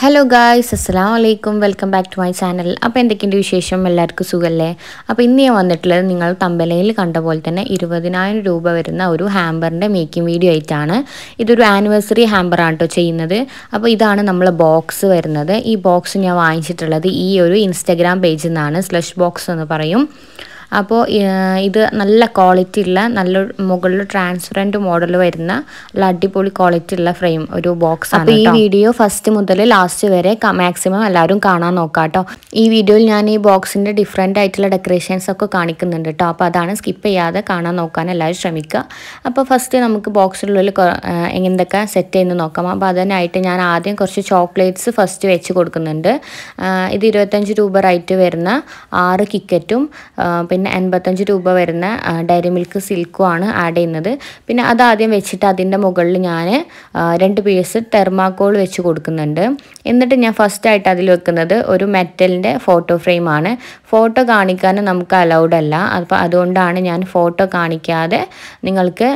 hello guys അസ്സാം വലൈക്കും welcome back to my channel അപ്പോൾ എന്തൊക്കെയുണ്ട് വിശേഷം എല്ലാവർക്കും സുഖമല്ലേ അപ്പോൾ ഇന്ന് ഞാൻ വന്നിട്ടുള്ളത് നിങ്ങൾ തമ്പലയിൽ കണ്ട പോലെ തന്നെ ഇരുപതിനായിരം രൂപ വരുന്ന ഒരു ഹാമ്പറിൻ്റെ മേക്കിംഗ് വീഡിയോ ആയിട്ടാണ് ഇതൊരു ആനിവേഴ്സറി ഹാമ്പറാണ് കേട്ടോ ചെയ്യുന്നത് അപ്പോൾ ഇതാണ് നമ്മളെ ബോക്സ് വരുന്നത് ഈ ബോക്സ് ഞാൻ വാങ്ങിച്ചിട്ടുള്ളത് ഈ ഒരു ഇൻസ്റ്റഗ്രാം പേജിൽ നിന്നാണ് സ്ലഷ് ബോക്സ് എന്ന് പറയും അപ്പോൾ ഇത് നല്ല ക്വാളിറ്റി ഉള്ള നല്ല മുകളിൽ ട്രാൻസ്പെറൻറ്റ് മോഡൽ വരുന്ന നല്ല അടിപൊളി ക്വാളിറ്റി ഉള്ള ഫ്രെയിം ഒരു ബോക്സ് ആണ് അപ്പോൾ ഈ വീഡിയോ ഫസ്റ്റ് മുതൽ ലാസ്റ്റ് വരെ മാക്സിമം എല്ലാവരും കാണാൻ നോക്കാം കേട്ടോ ഈ വീഡിയോയിൽ ഞാൻ ഈ ബോക്സിൻ്റെ ഡിഫറെൻ്റ് ആയിട്ടുള്ള ഡെക്കറേഷൻസ് ഒക്കെ കാണിക്കുന്നുണ്ട് കേട്ടോ അപ്പോൾ അതാണ് സ്കിപ്പ് ചെയ്യാതെ കാണാൻ നോക്കാൻ എല്ലാവരും ശ്രമിക്കുക അപ്പോൾ ഫസ്റ്റ് നമുക്ക് ബോക്സിനുള്ളിൽ എന്തൊക്കെ സെറ്റ് ചെയ്യുന്ന നോക്കാം അപ്പോൾ അതിനായിട്ട് ഞാൻ ആദ്യം കുറച്ച് ചോക്ലേറ്റ്സ് ഫസ്റ്റ് വെച്ച് കൊടുക്കുന്നുണ്ട് ഇത് ഇരുപത്തഞ്ച് രൂപ റേറ്റ് വരുന്ന ആറ് കിക്കറ്റും പിന്നെ എൺപത്തഞ്ച് രൂപ വരുന്ന ഡയറി മിൽക്ക് സിൽക്കും ആണ് ആഡ് ചെയ്യുന്നത് പിന്നെ അത് ആദ്യം വെച്ചിട്ട് അതിൻ്റെ മുകളിൽ ഞാൻ രണ്ട് പീസ് തെർമാക്കോൾ വെച്ച് കൊടുക്കുന്നുണ്ട് എന്നിട്ട് ഞാൻ ഫസ്റ്റ് ആയിട്ട് അതിൽ വെക്കുന്നത് ഒരു മെറ്റലിൻ്റെ ഫോട്ടോ ഫ്രെയിമാണ് ഫോട്ടോ കാണിക്കാൻ നമുക്ക് അലൗഡ് അല്ല അപ്പോൾ അതുകൊണ്ടാണ് ഞാൻ ഫോട്ടോ കാണിക്കാതെ നിങ്ങൾക്ക്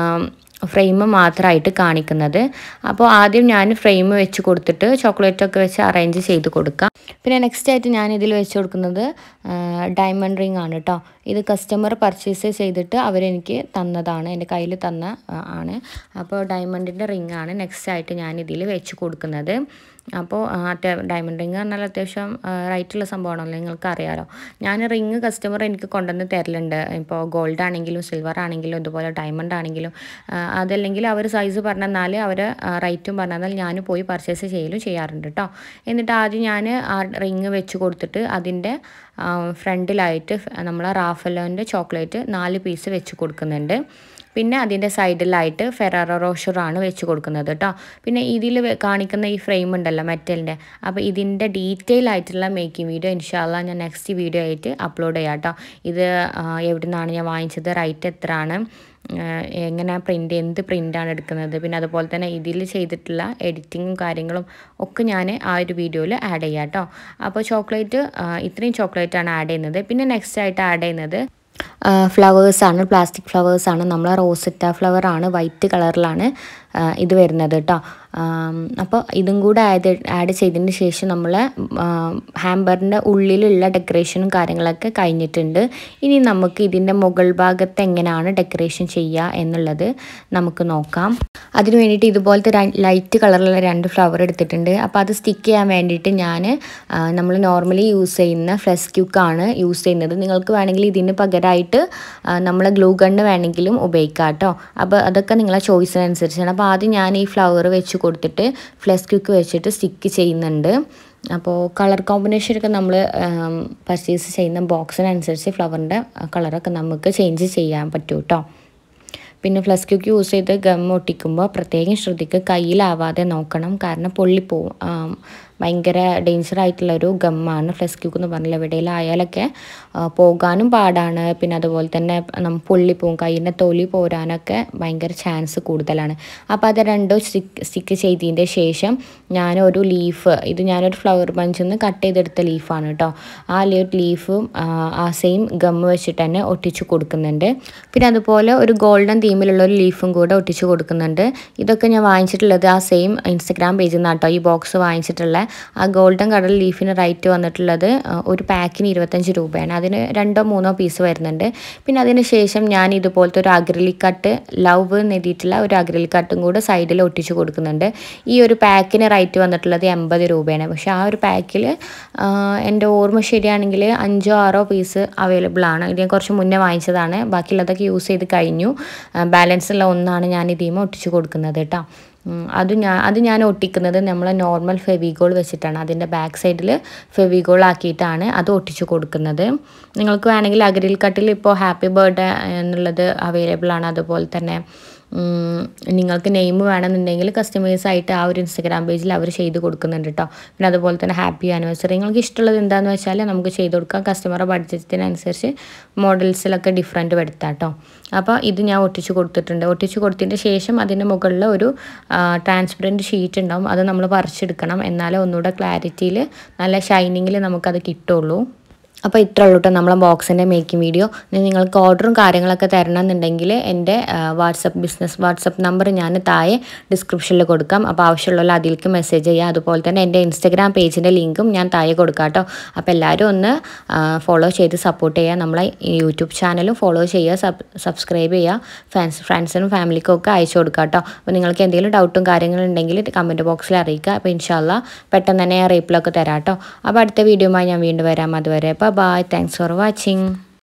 ഫ്രെയിം മാത്രമായിട്ട് കാണിക്കുന്നത് അപ്പോൾ ആദ്യം ഞാൻ ഫ്രെയിം വെച്ച് കൊടുത്തിട്ട് ചോക്ലേറ്റൊക്കെ വെച്ച് അറേഞ്ച് ചെയ്ത് കൊടുക്കാം പിന്നെ നെക്സ്റ്റ് ആയിട്ട് ഞാൻ ഇതിൽ വെച്ച് കൊടുക്കുന്നത് ഡയമണ്ട് റിംഗ് ആണ് കേട്ടോ ഇത് കസ്റ്റമർ പർച്ചേസ് ചെയ്തിട്ട് അവരെനിക്ക് തന്നതാണ് എൻ്റെ കയ്യിൽ തന്ന ആണ് അപ്പോൾ ഡയമണ്ടിൻ്റെ റിംഗ് ആണ് നെക്സ്റ്റ് ആയിട്ട് ഞാൻ ഇതിൽ വെച്ച് കൊടുക്കുന്നത് അപ്പോൾ ഡയമണ്ട് റിങ് പറഞ്ഞാൽ അത്യാവശ്യം റൈറ്റുള്ള സംഭവമാണല്ലോ നിങ്ങൾക്ക് അറിയാമല്ലോ ഞാൻ റിങ് കസ്റ്റമർ എനിക്ക് കൊണ്ടുവന്ന് തരലുണ്ട് ഇപ്പോൾ ഗോൾഡ് ആണെങ്കിലും സിൽവർ ആണെങ്കിലും ഇതുപോലെ ഡയമണ്ട് ആണെങ്കിലും അതല്ലെങ്കിൽ അവർ സൈസ് പറഞ്ഞാൽ അവർ റേറ്റും പറഞ്ഞാൽ ഞാൻ പോയി പർച്ചേസ് ചെയ്യലും ചെയ്യാറുണ്ട് കേട്ടോ എന്നിട്ട് ആദ്യം ഞാൻ ആ റിങ് വെച്ച് കൊടുത്തിട്ട് അതിൻ്റെ ഫ്രണ്ടിലായിട്ട് നമ്മൾ റാഫലോൻ്റെ ചോക്ലേറ്റ് നാല് പീസ് വെച്ച് കൊടുക്കുന്നുണ്ട് പിന്നെ അതിൻ്റെ സൈഡിലായിട്ട് ഫെറാറോ റോഷറാണ് വെച്ച് കൊടുക്കുന്നത് കേട്ടോ പിന്നെ ഇതിൽ കാണിക്കുന്ന ഈ ഫ്രെയിം ഉണ്ടല്ലോ മെറ്റലിൻ്റെ അപ്പോൾ ഇതിൻ്റെ ഡീറ്റെയിൽ ആയിട്ടുള്ള മേക്കിംഗ് വീഡിയോ ഇൻഷാല്ല ഞാൻ നെക്സ്റ്റ് വീഡിയോ ആയിട്ട് അപ്ലോഡ് ചെയ്യാം കേട്ടോ ഇത് എവിടെ നിന്നാണ് ഞാൻ വാങ്ങിച്ചത് റൈറ്റ് എത്രയാണ് എങ്ങനെ പ്രിൻ്റ് എന്ത് പ്രിൻ്റാണ് എടുക്കുന്നത് പിന്നെ അതുപോലെ തന്നെ ഇതിൽ ചെയ്തിട്ടുള്ള എഡിറ്റിങ്ങും കാര്യങ്ങളും ഒക്കെ ഞാൻ ആ ഒരു വീഡിയോയിൽ ആഡ് ചെയ്യാം കേട്ടോ അപ്പോൾ ചോക്ലേറ്റ് ഇത്രയും ചോക്ലേറ്റാണ് ആഡ് ചെയ്യുന്നത് പിന്നെ നെക്സ്റ്റ് ആയിട്ട് ആഡ് ചെയ്യുന്നത് ഫ്ലവേഴ്സാണ് പ്ലാസ്റ്റിക് ഫ്ലവേഴ്സാണ് നമ്മൾ റോസറ്റ ഫ്ലവറാണ് വൈറ്റ് കളറിലാണ് ഇത് വരുന്നത് കേട്ടോ അപ്പോൾ ഇതും കൂടെ ആഡ് ആഡ് ചെയ്തതിന് ശേഷം നമ്മൾ ഹാമ്പറിൻ്റെ ഉള്ളിലുള്ള ഡെക്കറേഷനും കാര്യങ്ങളൊക്കെ കഴിഞ്ഞിട്ടുണ്ട് ഇനി നമുക്ക് ഇതിൻ്റെ മുകൾ ഭാഗത്ത് എങ്ങനെയാണ് ഡെക്കറേഷൻ ചെയ്യുക എന്നുള്ളത് നമുക്ക് നോക്കാം അതിന് വേണ്ടിയിട്ട് ഇതുപോലത്തെ ലൈറ്റ് കളറിലുള്ള രണ്ട് ഫ്ലവർ എടുത്തിട്ടുണ്ട് അപ്പോൾ അത് സ്റ്റിക്ക് ചെയ്യാൻ വേണ്ടിയിട്ട് ഞാൻ നമ്മൾ നോർമലി യൂസ് ചെയ്യുന്ന ഫ്ലസ് ക്യൂക്കാണ് യൂസ് ചെയ്യുന്നത് നിങ്ങൾക്ക് വേണമെങ്കിൽ ഇതിന് പകരമായിട്ട് നമ്മൾ ഗ്ലൂ ഗണ്ണ് വേണമെങ്കിലും ഉപയോഗിക്കാം കേട്ടോ അപ്പോൾ അതൊക്കെ നിങ്ങളെ ചോയ്സിനനുസരിച്ചാണ് അപ്പോൾ ആദ്യം ഞാൻ ഈ ഫ്ലവർ വെച്ച് കൊടുത്തിട്ട് ഫ്ലസ് ക്യൂക്ക് വെച്ചിട്ട് സ്റ്റിക്ക് ചെയ്യുന്നുണ്ട് അപ്പോൾ കളർ കോമ്പിനേഷനൊക്കെ നമ്മൾ പർച്ചേസ് ചെയ്യുന്ന ബോക്സിനനുസരിച്ച് ഫ്ലവറിൻ്റെ കളറൊക്കെ നമുക്ക് ചേഞ്ച് ചെയ്യാൻ പറ്റും കേട്ടോ പിന്നെ ഫ്ലസ് ക്യൂക്ക് യൂസ് ചെയ്ത് ഗം ഒട്ടിക്കുമ്പോൾ പ്രത്യേകം ശ്രദ്ധിക്കുക കയ്യിലാവാതെ നോക്കണം കാരണം പൊള്ളിപ്പോവും ഭയങ്കര ഡേഞ്ചർ ആയിട്ടുള്ള ഒരു ഗമ്മാണ് ഫ്ലസ് ക്യൂക്ക് എന്ന് പറഞ്ഞാൽ എവിടെയെങ്കിലായാലൊക്കെ പോകാനും പാടാണ് പിന്നെ അതുപോലെ തന്നെ നമ്മൾ പൊള്ളിപ്പോവും കയ്യിൻ്റെ തൊലി പോരാനൊക്കെ ഭയങ്കര ചാൻസ് കൂടുതലാണ് അപ്പോൾ അത് രണ്ടോ സ്റ്റിക്ക് സ്റ്റിക്ക് ചെയ്തതിൻ്റെ ശേഷം ഞാനൊരു ലീഫ് ഇത് ഞാനൊരു ഫ്ലവർ ബഞ്ചിൽ നിന്ന് കട്ട് ചെയ്തെടുത്ത ലീഫാണ് കേട്ടോ ആ ലീഫും ആ സെയിം ഗം വെച്ചിട്ട് തന്നെ ഒട്ടിച്ച് കൊടുക്കുന്നുണ്ട് പിന്നെ അതുപോലെ ഒരു ഗോൾഡൻ തീമിലുള്ള ഒരു ലീഫും കൂടെ ഒട്ടിച്ച് കൊടുക്കുന്നുണ്ട് ഇതൊക്കെ ഞാൻ വാങ്ങിച്ചിട്ടുള്ളത് ആ സെയിം ഇൻസ്റ്റഗ്രാം പേജിൽ നിന്നാണ് കേട്ടോ ഈ ബോക്സ് വാങ്ങിച്ചിട്ടുള്ള ആ ഗോൾഡൻ കളർ ലീഫിന് റേറ്റ് വന്നിട്ടുള്ളത് ഒരു പാക്കിന് ഇരുപത്തഞ്ച് രൂപയാണ് അതിന് രണ്ടോ മൂന്നോ പീസ് വരുന്നുണ്ട് പിന്നെ അതിന് ശേഷം ഞാൻ ഇതുപോലത്തെ ഒരു അഗ്രലിക് കട്ട് ലവ് എന്നെഴുതിയിട്ടുള്ള ഒരു അഗ്രലിക് കട്ടും കൂടെ സൈഡിൽ ഒട്ടിച്ച് കൊടുക്കുന്നുണ്ട് ഈ ഒരു പാക്കിന് റേറ്റ് വന്നിട്ടുള്ളത് എൺപത് രൂപയാണ് പക്ഷേ ആ ഒരു പാക്കിൽ എൻ്റെ ഓർമ്മ ശരിയാണെങ്കിൽ അഞ്ചോ ആറോ പീസ് അവൈലബിൾ ആണ് ഇത് ഞാൻ കുറച്ച് മുന്നേ വാങ്ങിച്ചതാണ് ബാക്കിയുള്ളതൊക്കെ യൂസ് ചെയ്ത് കഴിഞ്ഞു ബാലൻസ് ഉള്ള ഒന്നാണ് ഞാൻ ഇതിമ ഒട്ടിച്ച് കൊടുക്കുന്നത് കേട്ടോ അത് ഞാൻ അത് ഞാൻ ഒട്ടിക്കുന്നത് നമ്മൾ നോർമൽ ഫെവിഗോൾ വെച്ചിട്ടാണ് അതിൻ്റെ ബാക്ക് സൈഡിൽ ഫെവിഗോൾ ആക്കിയിട്ടാണ് അത് ഒട്ടിച്ച് കൊടുക്കുന്നത് നിങ്ങൾക്ക് വേണമെങ്കിൽ അഗ്രിൽ കട്ടിൽ ഇപ്പോൾ ഹാപ്പി ബർത്ത്ഡേ എന്നുള്ളത് അവൈലബിൾ ആണ് അതുപോലെ തന്നെ നിങ്ങൾക്ക് നെയിം വേണമെന്നുണ്ടെങ്കിൽ കസ്റ്റമേഴ്സ് ആയിട്ട് ആ ഒരു ഇൻസ്റ്റഗ്രാം പേജിൽ അവർ ചെയ്ത് കൊടുക്കുന്നുണ്ട് കേട്ടോ പിന്നെ അതുപോലെ തന്നെ ഹാപ്പി ആനിവേഴ്സറി നിങ്ങൾക്ക് ഇഷ്ടമുള്ളത് എന്താണെന്ന് വെച്ചാൽ നമുക്ക് ചെയ്ത് കൊടുക്കാം കസ്റ്റമറുടെ ബഡ്ജറ്റിനനുസരിച്ച് മോഡൽസിലൊക്കെ ഡിഫറെൻറ്റ് വരുത്താം കേട്ടോ അപ്പോൾ ഇത് ഞാൻ ഒട്ടിച്ച് കൊടുത്തിട്ടുണ്ട് ഒട്ടിച്ച് കൊടുത്തതിൻ്റെ ശേഷം അതിൻ്റെ മുകളിൽ ഒരു ട്രാൻസ്പെറൻറ്റ് ഷീറ്റ് ഉണ്ടാവും അത് നമ്മൾ പറിച്ചെടുക്കണം എന്നാലേ ഒന്നുകൂടെ ക്ലാരിറ്റിയിൽ നല്ല ഷൈനിങ്ങിൽ നമുക്കത് കിട്ടുള്ളൂ അപ്പോൾ ഇത്ര ഉള്ളൂ കേട്ടോ നമ്മളെ ബോക്സിൻ്റെ മേക്കിംഗ് വീഡിയോ ഇനി നിങ്ങൾക്ക് ഓർഡറും കാര്യങ്ങളൊക്കെ തരണമെന്നുണ്ടെങ്കിൽ എൻ്റെ വാട്സപ്പ് ബിസിനസ് വാട്സപ്പ് നമ്പർ ഞാൻ താഴെ ഡിസ്ക്രിപ്ഷനിൽ കൊടുക്കാം അപ്പോൾ ആവശ്യമുള്ള അതിലേക്ക് മെസ്സേജ് ചെയ്യുക അതുപോലെ തന്നെ എൻ്റെ ഇൻസ്റ്റഗ്രാം പേജിൻ്റെ ലിങ്കും ഞാൻ താഴെ കൊടുക്കാം കേട്ടോ അപ്പോൾ എല്ലാവരും ഒന്ന് ഫോളോ ചെയ്ത് സപ്പോർട്ട് ചെയ്യുക നമ്മളെ യൂട്യൂബ് ചാനലും ഫോളോ ചെയ്യുക സബ് സബ്സ്ക്രൈബ് ചെയ്യുക ഫ്രണ്ട്സ് ഫ്രണ്ട്സിനും ഫാമിലിക്കും ഒക്കെ അയച്ചു കൊടുക്കുക കേട്ടോ അപ്പോൾ നിങ്ങൾക്ക് എന്തെങ്കിലും ഡൗട്ടും കാര്യങ്ങളും ഉണ്ടെങ്കിൽ കമൻറ്റ് ബോക്സിൽ അറിയിക്കുക അപ്പോൾ ഇൻഷാല്ല പെട്ടെന്ന് തന്നെ റീപ്ലൈ ഒക്കെ തരാം കേട്ടോ അപ്പോൾ അടുത്ത വീഡിയോയുമായി ഞാൻ വീണ്ടും വരാം അതുവരെ അപ്പോൾ ബൈ താങ്ക്സ് ഫോർ വാച്ചിങ്